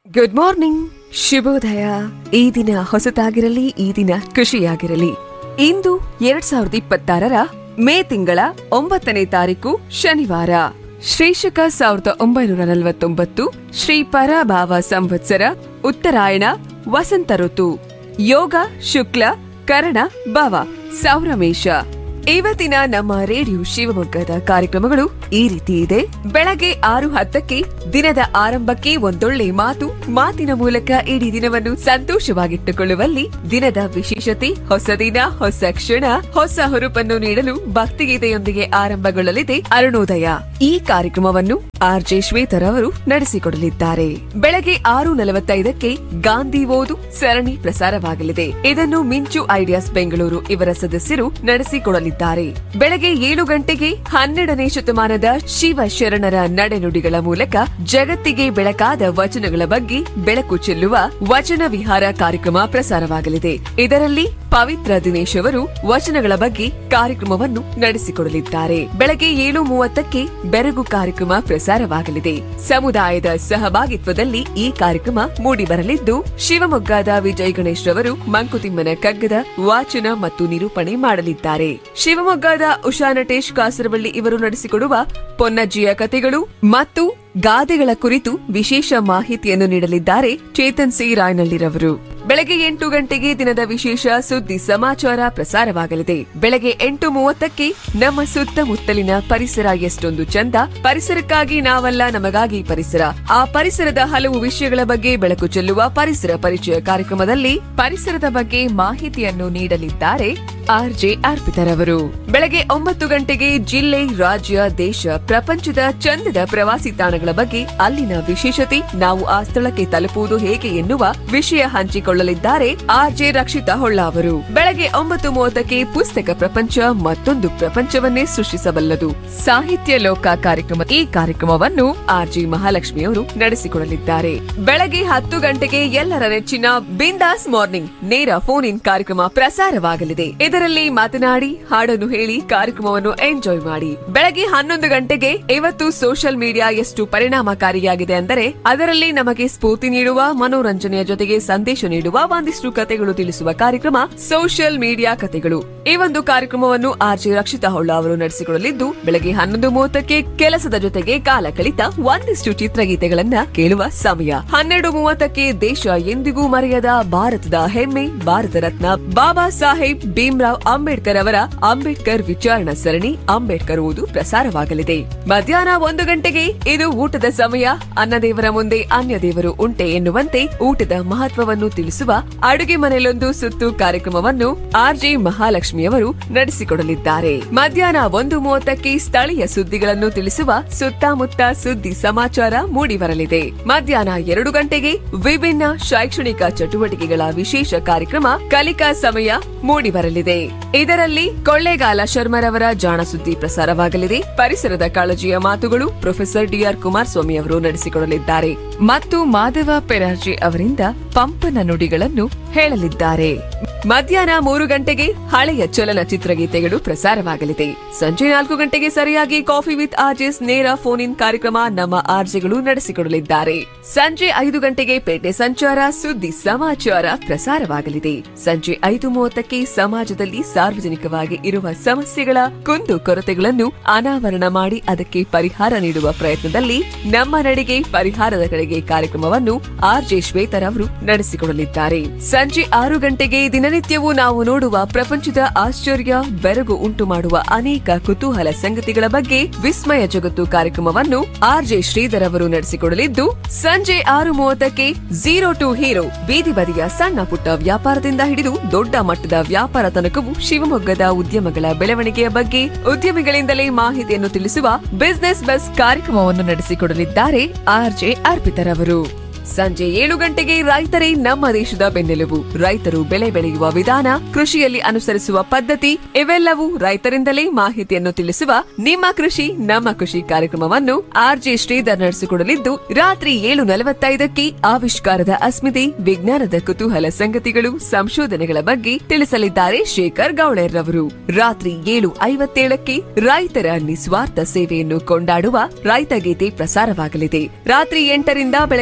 good morning ಶುಭೋದಯ ಈ ದಿನ ಹೊಸತಾಗಿರಲಿ ಈ ದಿನ ಖುಷಿಯಾಗಿರಲಿ ಇಂದು ಎರಡ್ ಸಾವಿರದ ಇಪ್ಪತ್ತಾರರ ಮೇ ತಿಂಗಳ ಒಂಬತ್ತನೇ ತಾರೀಕು ಶನಿವಾರ ಶ್ರೀಶಕ ಸಾವಿರದ ಒಂಬೈನೂರ ನಲವತ್ತೊಂಬತ್ತು ಶ್ರೀ ಪರಾಭಾವ ಸಂವತ್ಸರ ಉತ್ತರಾಯಣ ವಸಂತ ಋತು ಯೋಗ ಶುಕ್ಲ ಕರಣ ಭವ ಸೌರಮೇಶ ಇವತ್ತಿನ ನಮ್ಮ ರೇಡಿಯೋ ಶಿವಮೊಗ್ಗದ ಕಾರ್ಯಕ್ರಮಗಳು ಈ ರೀತಿ ಇದೆ ಬೆಳಗ್ಗೆ ಆರು ಹತ್ತಕ್ಕೆ ದಿನದ ಆರಂಭಕ್ಕೆ ಒಂದೊಳ್ಳೆ ಮಾತು ಮಾತಿನ ಮೂಲಕ ಇಡೀ ದಿನವನ್ನು ಸಂತೋಷವಾಗಿಟ್ಟುಕೊಳ್ಳುವಲ್ಲಿ ದಿನದ ವಿಶೇಷತೆ ಹೊಸ ದಿನ ಹೊಸ ಕ್ಷಣ ಹೊಸ ಹುರುಪನ್ನು ನೀಡಲು ಭಕ್ತಿಗೀತೆಯೊಂದಿಗೆ ಆರಂಭಗೊಳ್ಳಲಿದೆ ಅರುಣೋದಯ ಈ ಕಾರ್ಯಕ್ರಮವನ್ನು ಆರ್ ಜೆ ಶ್ವೇತರ್ ಅವರು ನಡೆಸಿಕೊಡಲಿದ್ದಾರೆ ಬೆಳಗ್ಗೆ ಆರು ನಲವತ್ತೈದಕ್ಕೆ ಗಾಂಧಿ ಓದು ಸರಣಿ ಪ್ರಸಾರವಾಗಲಿದೆ ಇದನ್ನು ಮಿಂಚು ಐಡಿಯಾಸ್ ಬೆಂಗಳೂರು ಇವರ ಸದಸ್ಯರು ನಡೆಸಿಕೊಡಲಿದ್ದಾರೆ ಬೆಳಗ್ಗೆ ಏಳು ಗಂಟೆಗೆ ಹನ್ನೆರಡನೇ ಶತಮಾನದ ಶಿವ ಶರಣರ ನಡೆನುಡಿಗಳ ಮೂಲಕ ಜಗತ್ತಿಗೆ ಬೆಳಕಾದ ವಚನಗಳ ಬಗ್ಗೆ ಬೆಳಕು ಚೆಲ್ಲುವ ವಚನ ವಿಹಾರ ಕಾರ್ಯಕ್ರಮ ಪ್ರಸಾರವಾಗಲಿದೆ ಇದರಲ್ಲಿ ಪವಿತ್ರ ದಿನೇಶ್ ಅವರು ವಚನಗಳ ಬಗ್ಗೆ ಕಾರ್ಯಕ್ರಮವನ್ನು ನಡೆಸಿಕೊಡಲಿದ್ದಾರೆ ಬೆಳಗ್ಗೆ ಏಳು ಮೂವತ್ತಕ್ಕೆ ಬೆರಗು ಕಾರ್ಯಕ್ರಮ ಪ್ರಸಾರವಾಗಲಿದೆ ಸಮುದಾಯದ ಸಹಭಾಗಿತ್ವದಲ್ಲಿ ಈ ಕಾರ್ಯಕ್ರಮ ಮೂಡಿಬರಲಿದ್ದು ಶಿವಮೊಗ್ಗದ ವಿಜಯ್ ಗಣೇಶ್ ರವರು ಮಂಕುತಿಮ್ಮನ ಕಗ್ಗದ ವಾಚನ ಮತ್ತು ನಿರೂಪಣೆ ಮಾಡಲಿದ್ದಾರೆ ಶಿವಮೊಗ್ಗದ ಉಷಾ ನಟೇಶ್ ಕಾಸರವಳ್ಳಿ ಇವರು ನಡೆಸಿಕೊಡುವ ಪೊನ್ನಜ್ಜಿಯ ಕಥೆಗಳು ಮತ್ತು ಗಾದೆಗಳ ಕುರಿತು ವಿಶೇಷ ಮಾಹಿತಿಯನ್ನು ನೀಡಲಿದ್ದಾರೆ ಚೇತನ್ ಸಿ ರಾಯನಹಳ್ಳಿರವರು ಬೆಳಗ್ಗೆ ಎಂಟು ಗಂಟೆಗೆ ದಿನದ ವಿಶೇಷ ಸುದ್ದಿ ಸಮಾಚಾರ ಪ್ರಸಾರವಾಗಲಿದೆ ಬೆಳಗ್ಗೆ ಎಂಟು ಮೂವತ್ತಕ್ಕೆ ನಮ್ಮ ಸುತ್ತಮುತ್ತಲಿನ ಪರಿಸರ ಎಷ್ಟೊಂದು ಚಂದ ಪರಿಸರಕ್ಕಾಗಿ ನಾವಲ್ಲ ನಮಗಾಗಿ ಪರಿಸರ ಆ ಪರಿಸರದ ಹಲವು ವಿಷಯಗಳ ಬಗ್ಗೆ ಬೆಳಕು ಚೆಲ್ಲುವ ಪರಿಸರ ಪರಿಚಯ ಕಾರ್ಯಕ್ರಮದಲ್ಲಿ ಪರಿಸರದ ಬಗ್ಗೆ ಮಾಹಿತಿಯನ್ನು ನೀಡಲಿದ್ದಾರೆ ಆರ್ ಜೆ ಅರ್ಪಿತರವರು ಬೆಳಗ್ಗೆ ಒಂಬತ್ತು ಗಂಟೆಗೆ ಜಿಲ್ಲೆ ರಾಜ್ಯ ದೇಶ ಪ್ರಪಂಚದ ಚಂದದ ಪ್ರವಾಸಿ ತಾಣಗಳ ಬಗ್ಗೆ ಅಲ್ಲಿನ ವಿಶೇಷತೆ ನಾವು ಆ ಸ್ಥಳಕ್ಕೆ ತಲುಪುವುದು ಹೇಗೆ ಎನ್ನುವ ವಿಷಯ ಹಂಚಿಕೊಳ್ಳಲಿದ್ದಾರೆ ಆರ್ ಜೆ ರಕ್ಷಿತಾ ಹೊಳ್ಳ ಅವರು ಬೆಳಗ್ಗೆ ಒಂಬತ್ತು ಮೂವತ್ತಕ್ಕೆ ಪುಸ್ತಕ ಪ್ರಪಂಚ ಮತ್ತೊಂದು ಪ್ರಪಂಚವನ್ನೇ ಸೃಷ್ಟಿಸಬಲ್ಲದು ಸಾಹಿತ್ಯ ಲೋಕ ಕಾರ್ಯಕ್ರಮ ಈ ಕಾರ್ಯಕ್ರಮವನ್ನು ಆರ್ ಜಿ ಮಹಾಲಕ್ಷ್ಮಿ ಅವರು ನಡೆಸಿಕೊಡಲಿದ್ದಾರೆ ಬೆಳಗ್ಗೆ ಹತ್ತು ಗಂಟೆಗೆ ಎಲ್ಲರ ನೆಚ್ಚಿನ ಬಿಂದಾಸ್ ಮಾರ್ನಿಂಗ್ ನೇರ ಫೋನ್ ಇನ್ ಕಾರ್ಯಕ್ರಮ ಪ್ರಸಾರವಾಗಲಿದೆ ಇದರಲ್ಲಿ ಮಾತನಾಡಿ ಹಾಡನ್ನು ಹೇಳಿ ಕಾರ್ಯಕ್ರಮವನ್ನು ಎಂಜಾಯ್ ಮಾಡಿ ಬೆಳಗ್ಗೆ ಹನ್ನೊಂದು ಗಂಟೆಗೆ ಇವತ್ತು ಸೋಷಿಯಲ್ ಮೀಡಿಯಾ ಎಷ್ಟು ಪರಿಣಾಮಕಾರಿಯಾಗಿದೆ ಅಂದರೆ ಅದರಲ್ಲಿ ನಮಗೆ ಸ್ಫೂರ್ತಿ ನೀಡುವ ಮನೋರಂಜನೆಯ ಜೊತೆಗೆ ಸಂದೇಶ ನೀಡುವ ಒಂದಿಷ್ಟು ಕತೆಗಳು ತಿಳಿಸುವ ಕಾರ್ಯಕ್ರಮ ಸೋಷಿಯಲ್ ಮೀಡಿಯಾ ಕತೆಗಳು ಈ ಒಂದು ಕಾರ್ಯಕ್ರಮವನ್ನು ಆರ್ ಜಿ ರಕ್ಷಿತಾ ಹೊಳ್ಳ ಅವರು ನಡೆಸಿಕೊಡಲಿದ್ದು ಬೆಳಗ್ಗೆ ಹನ್ನೊಂದು ಮೂವತ್ತಕ್ಕೆ ಕೆಲಸದ ಜೊತೆಗೆ ಕಾಲ ಕಳಿತ ಒಂದಿಷ್ಟು ಚಿತ್ರಗೀತೆಗಳನ್ನ ಕೇಳುವ ಸಮಯ ಹನ್ನೆರಡು ಮೂವತ್ತಕ್ಕೆ ದೇಶ ಎಂದಿಗೂ ಮರೆಯದ ಭಾರತದ ಹೆಮ್ಮೆ ಭಾರತ ರತ್ನ ಬಾಬಾ ಸಾಹೇಬ್ ಭೀಮ್ರಾವ್ ಅಂಬೇಡ್ಕರ್ ಅವರ ಅಂಬೇಡ್ಕರ್ ವಿಚಾರಣಾ ಸರಣಿ ಅಂಬೇಡ್ಕರ್ ಓದು ಪ್ರಸಾರವಾಗಲಿದೆ ಮಧ್ಯಾಹ್ನ ಒಂದು ಗಂಟೆಗೆ ಇದು ಊಟದ ಸಮಯ ಅನ್ನದೇವರ ಮುಂದೆ ಅನ್ಯ ದೇವರು ಉಂಟೆ ಎನ್ನುವಂತೆ ಊಟದ ಮಹತ್ವವನ್ನು ತಿಳಿಸುವ ಅಡುಗೆ ಮನೆಯಲ್ಲೊಂದು ಸುತ್ತು ಕಾರ್ಯಕ್ರಮವನ್ನು ಆರ್ ಜೆ ಮಹಾಲಕ್ಷ್ಮಿ ಅವರು ನಡೆಸಿಕೊಡಲಿದ್ದಾರೆ ಮಧ್ಯಾಹ್ನ ಒಂದು ಮೂವತ್ತಕ್ಕೆ ಸ್ಥಳೀಯ ಸುದ್ದಿಗಳನ್ನು ತಿಳಿಸುವ ಸುತ್ತಮುತ್ತ ಸುದ್ದಿ ಸಮಾಚಾರ ಮೂಡಿಬರಲಿದೆ ಮಧ್ಯಾಹ್ನ ಎರಡು ಗಂಟೆಗೆ ವಿಭಿನ್ನ ಶೈಕ್ಷಣಿಕ ಚಟುವಟಿಕೆಗಳ ವಿಶೇಷ ಕಾರ್ಯಕ್ರಮ ಕಲಿಕಾ ಸಮಯ ಮೂಡಿಬರಲಿದೆ ಇದರಲ್ಲಿ ಕೊಳ್ಳೇಗಾಲ ಶರ್ಮರವರ ಜಾಣ ಸುದ್ದಿ ಪ್ರಸಾರವಾಗಲಿದೆ ಪರಿಸರದ ಕಾಳಜಿಯ ಮಾತುಗಳು ಪ್ರೊಫೆಸರ್ ಡಿಆರ್ ಕುಮಾರಸ್ವಾಮಿ ಅವರು ನಡೆಸಿಕೊಡಲಿದ್ದಾರೆ ಮತ್ತು ಮಾಧವ ಪೆರಾಜೆ ಅವರಿಂದ ಪಂಪನ ನುಡಿಗಳನ್ನು ಹೇಳಲಿದ್ದಾರೆ ಮಧ್ಯಾಹ್ನ ಮೂರು ಗಂಟೆಗೆ ಹಳೆಯ ಚಲನಚಿತ್ರ ಗೀತೆಗಳು ಪ್ರಸಾರವಾಗಲಿದೆ ಸಂಜೆ ನಾಲ್ಕು ಗಂಟೆಗೆ ಸರಿಯಾಗಿ ಕಾಫಿ ವಿತ್ ಆರ್ಜೆಸ್ ನೇರ ಫೋನ್ ಇನ್ ಕಾರ್ಯಕ್ರಮ ನಮ್ಮ ಆರ್ಜೆಗಳು ನಡೆಸಿಕೊಡಲಿದ್ದಾರೆ ಸಂಜೆ ಐದು ಗಂಟೆಗೆ ಪೇಟೆ ಸಂಚಾರ ಸುದ್ದಿ ಸಮಾಚಾರ ಪ್ರಸಾರವಾಗಲಿದೆ ಸಂಜೆ ಐದು ಮೂವತ್ತಕ್ಕೆ ಸಮಾಜದಲ್ಲಿ ಸಾರ್ವಜನಿಕವಾಗಿ ಇರುವ ಸಮಸ್ಯೆಗಳ ಕುಂದು ಕೊರತೆಗಳನ್ನು ಅನಾವರಣ ಮಾಡಿ ಅದಕ್ಕೆ ಪರಿಹಾರ ನೀಡುವ ಪ್ರಯತ್ನದಲ್ಲಿ ನಮ್ಮ ನಡಿಗೆ ಪರಿಹಾರದ ಕಡೆಗೆ ಕಾರ್ಯಕ್ರಮವನ್ನು ಆರ್ ಜೆ ಶ್ವೇತರ್ ಅವರು ನಡೆಸಿಕೊಡಲಿದ್ದಾರೆ ಸಂಜೆ ಆರು ಗಂಟೆಗೆ ದಿನನಿತ್ಯವೂ ನಾವು ನೋಡುವ ಪ್ರಪಂಚದ ಆಶ್ಚರ್ಯ ಬೆರಗು ಉಂಟು ಮಾಡುವ ಅನೇಕ ಕುತೂಹಲ ಸಂಗತಿಗಳ ಬಗ್ಗೆ ವಿಸ್ಮಯ ಜಗತ್ತು ಕಾರ್ಯಕ್ರಮವನ್ನು ಆರ್ ಜೆ ಶ್ರೀಧರ್ ಅವರು ನಡೆಸಿಕೊಡಲಿದ್ದು ಸಂಜೆ ಆರು ಮೂವತ್ತಕ್ಕೆ ಝೀರೋ ಟು ಹೀರೋ ಬೀದಿ ಬದಿಯ ಸಣ್ಣ ಪುಟ್ಟ ವ್ಯಾಪಾರದಿಂದ ಹಿಡಿದು ದೊಡ್ಡ ಮಟ್ಟದ ವ್ಯಾಪಾರ ತನಕವೂ ಶಿವಮೊಗ್ಗದ ಉದ್ಯಮಗಳ ಬೆಳವಣಿಗೆಯ ಬಗ್ಗೆ ಉದ್ಯಮಿಗಳಿಂದಲೇ ಮಾಹಿತಿಯನ್ನು ತಿಳಿಸುವ ಬಿಸಿನೆಸ್ ಬಸ್ ಕಾರ್ಯಕ್ರಮವನ್ನು ನಡೆಸಿಕೊಡಲಿದ್ದಾರೆ ಆರ್ ಜೆ ಅರ್ಪಿತರವರು ಸಂಜೆ ಏಳು ಗಂಟೆಗೆ ರೈತರೇ ನಮ್ಮ ದೇಶದ ಬೆನ್ನೆಲುಬು ರೈತರು ಬೆಳೆ ಬೆಳೆಯುವ ವಿಧಾನ ಕೃಷಿಯಲ್ಲಿ ಅನುಸರಿಸುವ ಪದ್ಧತಿ ಇವೆಲ್ಲವೂ ರೈತರಿಂದಲೇ ಮಾಹಿತಿಯನ್ನು ತಿಳಿಸುವ ನಿಮ್ಮ ಕೃಷಿ ನಮ್ಮ ಕೃಷಿ ಕಾರ್ಯಕ್ರಮವನ್ನು ಆರ್ಜೆ ಶ್ರೀಧರ್ ನಡೆಸಿಕೊಡಲಿದ್ದು ರಾತ್ರಿ ಏಳು ನಲವತ್ತೈದಕ್ಕೆ ಆವಿಷ್ಕಾರದ ಅಸ್ಮಿತೆ ವಿಜ್ಞಾನದ ಕುತೂಹಲ ಸಂಗತಿಗಳು ಸಂಶೋಧನೆಗಳ ಬಗ್ಗೆ ತಿಳಿಸಲಿದ್ದಾರೆ ಶೇಖರ್ ಗೌಳರ್ ರವರು ರಾತ್ರಿ ಏಳು ಐವತ್ತೇಳಕ್ಕೆ ರೈತರ ನಿಸ್ವಾರ್ಥ ಸೇವೆಯನ್ನು ಕೊಂಡಾಡುವ ರೈತ ಗೀತೆ ಪ್ರಸಾರವಾಗಲಿದೆ ರಾತ್ರಿ ಎಂಟರಿಂದ ಬೆಳಗ್ಗೆ ಆರು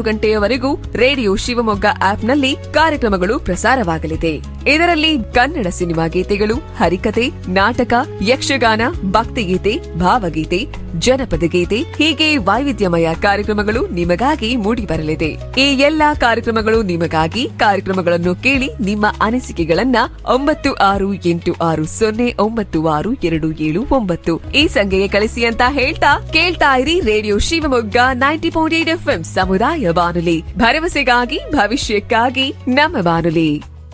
ಗಂಟೆಯವರೆಗೂ ರೇಡಿಯೋ ಶಿವಮೊಗ್ಗ ಆಪ್ನಲ್ಲಿ ಕಾರ್ಯಕ್ರಮಗಳು ಪ್ರಸಾರವಾಗಲಿದೆ ಇದರಲ್ಲಿ ಕನ್ನಡ ಸಿನಿಮಾ ಗೀತೆಗಳು ಹರಿಕತೆ ನಾಟಕ ಯಕ್ಷಗಾನ ಭಕ್ತಿಗೀತೆ ಭಾವಗೀತೆ ಜನಪದ ಗೀತೆ ಹೀಗೆ ವೈವಿಧ್ಯಮಯ ಕಾರ್ಯಕ್ರಮಗಳು ನಿಮಗಾಗಿ ಮೂಡಿಬರಲಿದೆ ಈ ಎಲ್ಲಾ ಕಾರ್ಯಕ್ರಮಗಳು ನಿಮಗಾಗಿ ಕಾರ್ಯಕ್ರಮಗಳನ್ನು ಕೇಳಿ ನಿಮ್ಮ ಅನಿಸಿಕೆಗಳನ್ನ ಒಂಬತ್ತು ಆರು ಎಂಟು ಆರು ಸೊನ್ನೆ ಒಂಬತ್ತು ಆರು ಎರಡು ಏಳು ಒಂಬತ್ತು ಈ ಸಂಖ್ಯೆಗೆ ಕಳಿಸಿ ಅಂತ ಹೇಳ್ತಾ ಕೇಳ್ತಾ ಇರಿ radio Shivamogga ninety point eight F ಸಮುದಾಯ ಬಾನುಲಿ ಭರವಸೆಗಾಗಿ ಭವಿಷ್ಯಕ್ಕಾಗಿ ನಮ್ಮ ಬಾನುಲಿ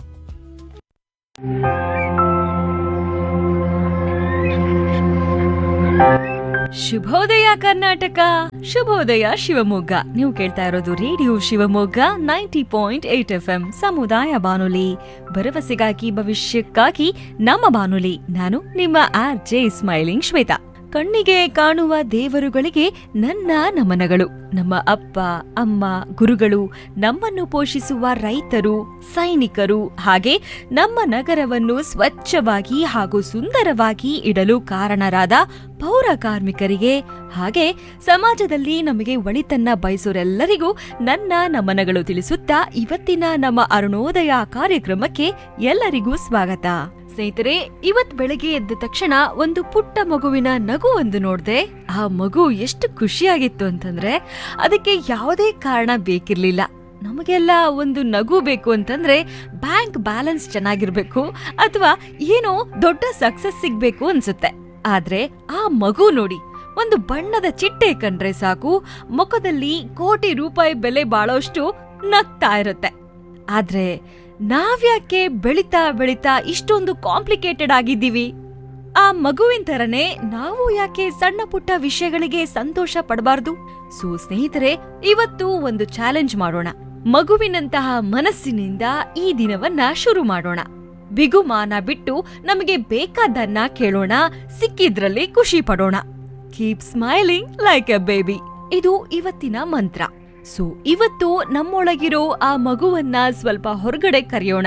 ಶುಭೋದಯ ಕರ್ನಾಟಕ ಶುಭೋದಯ ಶಿವಮೊಗ್ಗ ನೀವು ಕೇಳ್ತಾ ಇರೋದು radio Shivamogga ninety point eight F M ಸಮುದಾಯ ಬಾನುಲಿ ಭರವಸೆಗಾಗಿ ಭವಿಷ್ಯಕ್ಕಾಗಿ ನಮ್ಮ ಬಾನುಲಿ ನಾನು ನಿಮ್ಮ ಆರ್ ಜೆ ಸ್ಮೈಲಿಂಗ್ ಶ್ವೇತಾ ಕಣ್ಣಿಗೆ ಕಾಣುವ ದೇವರುಗಳಿಗೆ ನನ್ನ ನಮನಗಳು ನಮ್ಮ ಅಪ್ಪ ಅಮ್ಮ ಗುರುಗಳು ನಮ್ಮನ್ನು ಪೋಷಿಸುವ ರೈತರು ಸೈನಿಕರು ಹಾಗೆ ನಮ್ಮ ನಗರವನ್ನು ಸ್ವಚ್ಛವಾಗಿ ಹಾಗೂ ಸುಂದರವಾಗಿ ಇಡಲು ಕಾರಣರಾದ ಪೌರ ಕಾರ್ಮಿಕರಿಗೆ ಹಾಗೆ ಸಮಾಜದಲ್ಲಿ ನಮಗೆ ಒಳಿತನ್ನ ಬಯಸೋರೆಲ್ಲರಿಗೂ ನನ್ನ ನಮನಗಳು ತಿಳಿಸುತ್ತಾ ಇವತ್ತಿನ ನಮ್ಮ ಅರುಣೋದಯ ಕಾರ್ಯಕ್ರಮಕ್ಕೆ ಎಲ್ಲರಿಗೂ ಸ್ವಾಗತ ಸ್ನೇಹಿತರೆ ಇವತ್ ಬೆಳಗ್ಗೆ ಎದ್ದ ತಕ್ಷಣ ಒಂದು ಪುಟ್ಟ ಮಗುವಿನ ನಗು ಒಂದು ನೋಡ್ದೆ ಆ ಮಗು ಎಷ್ಟು ಖುಷಿಯಾಗಿತ್ತು ಅಂತಂದ್ರೆ ಅದಕ್ಕೆ ಯಾವುದೇ ಕಾರಣ ಬೇಕಿರ್ಲಿಲ್ಲ ನಮಗೆಲ್ಲ ಒಂದು ನಗು ಬೇಕು ಅಂತಂದ್ರೆ ಬ್ಯಾಂಕ್ ಬ್ಯಾಲೆನ್ಸ್ ಚೆನ್ನಾಗಿರ್ಬೇಕು ಅಥವಾ ಏನೋ ದೊಡ್ಡ ಸಕ್ಸಸ್ ಸಿಗ್ಬೇಕು ಅನ್ಸುತ್ತೆ ಆದ್ರೆ ಆ ಮಗು ನೋಡಿ ಒಂದು ಬಣ್ಣದ ಚಿಟ್ಟೆ ಕಂಡ್ರೆ ಸಾಕು ಮುಖದಲ್ಲಿ ಕೋಟಿ ರೂಪಾಯಿ ಬೆಲೆ ಬಾಳೋಷ್ಟು ನಗ್ತಾ ಇರುತ್ತೆ ಆದ್ರೆ ನಾವ್ಯಾಕೆ ಬೆಳಿತಾ ಬೆಳಿತಾ ಇಷ್ಟೊಂದು ಕಾಂಪ್ಲಿಕೇಟೆಡ್ ಆಗಿದ್ದೀವಿ ಆ ಮಗುವಿನ ತರನೇ ನಾವು ಯಾಕೆ ಸಣ್ಣ ಪುಟ್ಟ ವಿಷಯಗಳಿಗೆ ಸಂತೋಷ ಪಡಬಾರ್ದು ಸೊ ಸ್ನೇಹಿತರೆ ಇವತ್ತು ಒಂದು ಚಾಲೆಂಜ್ ಮಾಡೋಣ ಮಗುವಿನಂತಹ ಮನಸ್ಸಿನಿಂದ ಈ ದಿನವನ್ನ ಶುರು ಮಾಡೋಣ ಬಿಗುಮಾನ ಬಿಟ್ಟು ನಮಗೆ ಬೇಕಾದನ್ನ ಕೇಳೋಣ ಸಿಕ್ಕಿದ್ರಲ್ಲಿ ಖುಷಿ ಪಡೋಣ keep smiling like a baby ಇದು ಇವತ್ತಿನ ಮಂತ್ರ ಸೊ ಇವತ್ತು ನಮ್ಮೊಳಗಿರೋ ಆ ಮಗುವನ್ನ ಸ್ವಲ್ಪ ಹೊರಗಡೆ ಕರೆಯೋಣ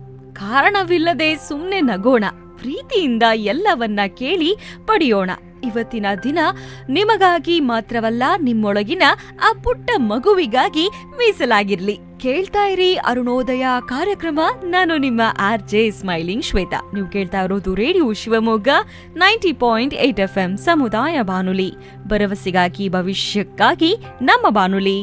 ಕಾರಣವಿಲ್ಲದೆ ಸುಮ್ನೆ ನಗೋಣ ಪ್ರೀತಿಯಿಂದ ಎಲ್ಲವನ್ನ ಕೇಳಿ ಪಡೆಯೋಣ ಇವತ್ತಿನ ದಿನ ನಿಮಗಾಗಿ ಮಾತ್ರವಲ್ಲ ನಿಮ್ಮೊಳಗಿನ ಆ ಪುಟ್ಟ ಮಗುವಿಗಾಗಿ ಮೀಸಲಾಗಿರ್ಲಿ ಕೇಳ್ತಾ ಇರಿ ಅರುಣೋದಯ ಕಾರ್ಯಕ್ರಮ ನಾನು ನಿಮ್ಮ ಆರ್ ಜೆ ಸ್ಮೈಲಿಂಗ್ ಶ್ವೇತಾ ನೀವು ಕೇಳ್ತಾ ಇರೋದು radio Shivamogga ninety point eight F M ಸಮುದಾಯ ಬಾನುಲಿ ಭರವಸೆಗಾಗಿ ಭವಿಷ್ಯಕ್ಕಾಗಿ ನಮ್ಮ ಬಾನುಲಿ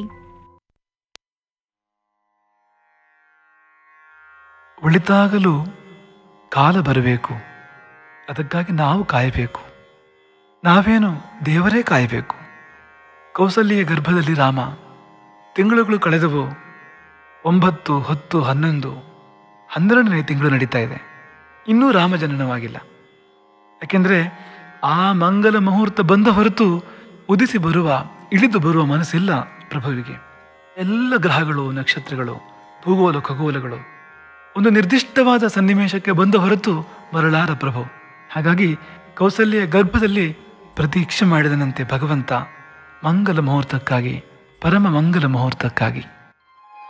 ಒಳಿತಾಗಲು ಕಾಲ ಬರಬೇಕು ಅದಕ್ಕಾಗಿ ನಾವು ಕಾಯಬೇಕು ನಾವೇನು ದೇವರೇ ಕಾಯಬೇಕು ಕೌಸಲ್ಯ ಗರ್ಭದಲ್ಲಿ ರಾಮ ತಿಂಗಳುಗಳು ಕಳೆದವು ಒಂಬತ್ತು ಹತ್ತು ಹನ್ನೊಂದು ಹನ್ನೆರಡನೇ ತಿಂಗಳು ನಡೀತಾ ಇದೆ ಇನ್ನೂ ರಾಮ ಜನನವಾಗಿಲ್ಲ ಯಾಕೆಂದರೆ ಆ ಮಂಗಲ ಮುಹೂರ್ತ ಬಂದ ಹೊರತು ಉದಿಸಿ ಬರುವ ಇಳಿದು ಬರುವ ಮನಸ್ಸಿಲ್ಲ ಪ್ರಭುವಿಗೆ ಎಲ್ಲ ಗ್ರಹಗಳು ನಕ್ಷತ್ರಗಳು ಭೂಗೋಳ ಖಗೋಲಗಳು ಒಂದು ನಿರ್ದಿಷ್ಟವಾದ ಸನ್ನಿವೇಶಕ್ಕೆ ಬಂದ ಹೊರತು ಮರಳಾರ ಪ್ರಭು ಹಾಗಾಗಿ ಕೌಸಲ್ಯ ಗರ್ಭದಲ್ಲಿ ಪ್ರತೀಕ್ಷೆ ಮಾಡಿದನಂತೆ ಭಗವಂತ ಮಂಗಲ ಮುಹೂರ್ತಕ್ಕಾಗಿ ಪರಮ ಮಂಗಲ ಮುಹೂರ್ತಕ್ಕಾಗಿ